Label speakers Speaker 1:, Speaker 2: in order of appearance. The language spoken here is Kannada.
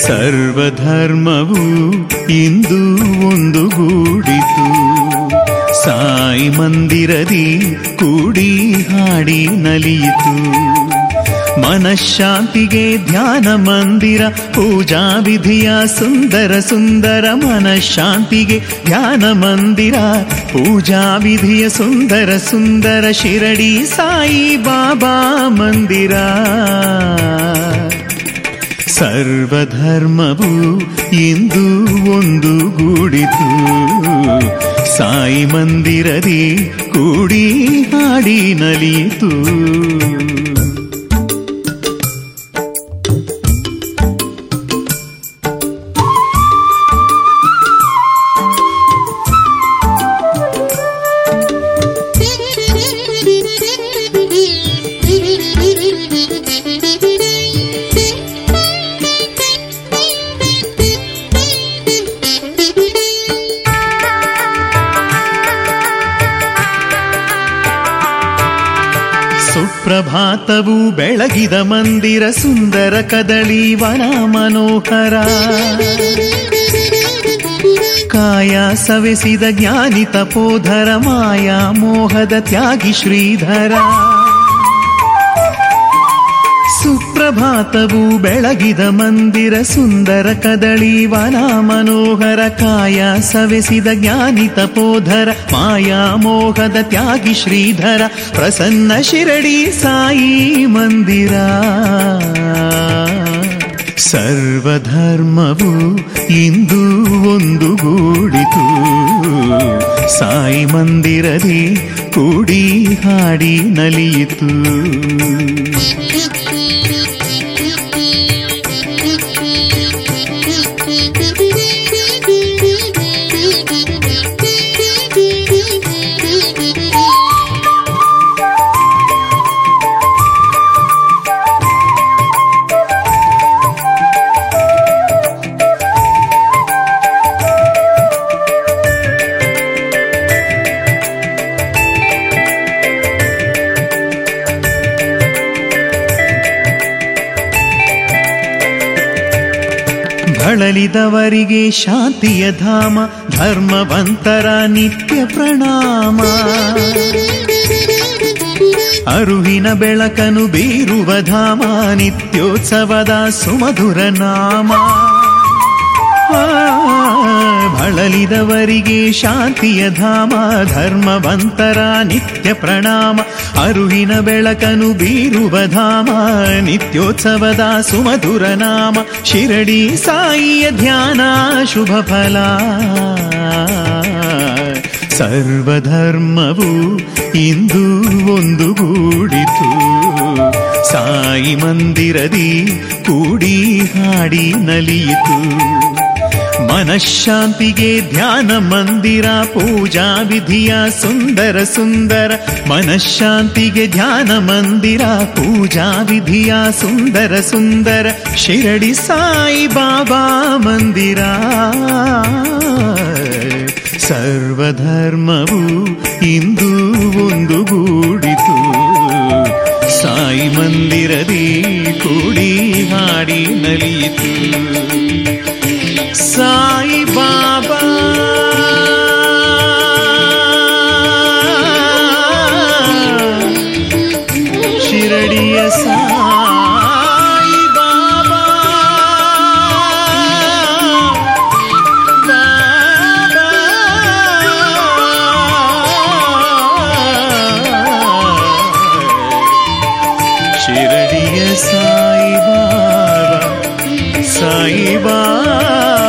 Speaker 1: ಸರ್ವಧರ್ಮವು ಇಂದು ಒಂದುಗೂಡಿತು ಸಾಯಿ ಮಂದಿರದಿ ಕೂಡಿ ಹಾಡಿ ನಲಿಯಿತು ಮನಃಶಾಂತಿಗೆ ಧ್ಯಾನ ಮಂದಿರ ಪೂಜಾ ವಿಧಿಯ ಸುಂದರ ಸುಂದರ ಮನಃಶಾಂತಿಗೆ ಧ್ಯಾನ ಮಂದಿರ ಪೂಜಾ ವಿಧಿಯ ಸುಂದರ ಸುಂದರ ಶಿರಡಿ ಸಾಯಿ ಬಾಬಾ ಮಂದಿರ ಸರ್ವಧರ್ಮವು ಇಂದು ಒಂದು ಗೂಡಿತು ಸಾಯಿ ಮಂದಿರದಿ ಕೂಡಿ ಹಾಡಿ ನಲಿಯಿತು ಸುಪ್ರಭಾತವು ಬೆಳಗಿದ ಮಂದಿರ ಸುಂದರ ಕದಳಿ ವನ ಮನೋಹರ ಕಾಯ ಸವೆಸಿದ ಜ್ಞಾನಿ ತಪೋಧರ ಮಾಯಾ ಮೋಹದ ತ್ಯಾಗಿ ಶ್ರೀಧರ ಸುಪ್ರಭಾತವು ಬೆಳಗಿದ ಮಂದಿರ ಸುಂದರ ಕದಳಿ ವನ ಮನೋಹರ ಕಾಯ ಸವೆಸಿದ ಜ್ಞಾನಿ ತಪೋಧರ ಮಾಯಾ ಮೋಹದ ತ್ಯಾಗಿ ಶ್ರೀಧರ ಪ್ರಸನ್ನ ಶಿರಡಿ ಸಾಯಿ ಮಂದಿರ ಸರ್ವಧರ್ಮವು ಇಂದು ಒಂದುಗೂಡಿತು ಸಾಯಿ ಮಂದಿರದಿ ಕೂಡಿ ಹಾಡಿ ನಲಿಯಿತು ಬಳಲಿದವರಿಗೆ ಶಾಂತಿಯ ಧಾಮ ಧರ್ಮವಂತರ ನಿತ್ಯ ಪ್ರಣಾಮ ಅರುವಿನ ಬೆಳಕನು ಬೀರುವ ಧಾಮ ನಿತ್ಯೋತ್ಸವದ ಸುಮಧುರ ನಾಮ ಆ, ಬಳಲಿದವರಿಗೆ ಶಾಂತಿಯ ಧಾಮ ಧರ್ಮವಂತರ ನಿತ್ಯ ಪ್ರಣಾಮ ಅರುವಿನ ಬೆಳಕನು ಬೀರುವ ಧಾಮ ನಿತ್ಯೋತ್ಸವದ ಸುಮಧುರ ನಾಮ ಶಿರಡಿ ಸಾಯಿಯ ಧ್ಯಾನ ಶುಭ ಫಲ ಸರ್ವಧರ್ಮವು ಇಂದು ಒಂದುಗೂಡಿತು ಸಾಯಿ ಮಂದಿರದಿ ಕೂಡಿ ಹಾಡಿ ನಲಿಯಿತು ಮನಃಶಾಂತಿಗೆ ಧ್ಯಾನ ಮಂದಿರ ಪೂಜಾ ವಿಧಿಯ ಸುಂದರ ಸುಂದರ ಮನಃಶಾಂತಿಗೆ ಧ್ಯಾನ ಮಂದಿರ ಪೂಜಾ ವಿಧಿಯ ಸುಂದರ ಸುಂದರ ಶಿರಡಿ ಸಾಯಿ ಬಾಬಾ ಮಂದಿರ ಸರ್ವಧರ್ಮವು ಇಂದು ಒಂದುಗೂಡಿತು ಸಾಯಿ ಮಂದಿರದಿ ಕೂಡಿ ಹಾಡಿ ನಲಿಯಿತು ಸಾಯಿ ಬಾಬಾ ಶಿರಡಿಯ ಸಾಯಿ ಬಾಬಾ ಬಾಬಾ ಶಿರಡಿಯ ಸಾಯಿ ಬಾಬಾ ಸಾಯಿ ಬಾಬಾ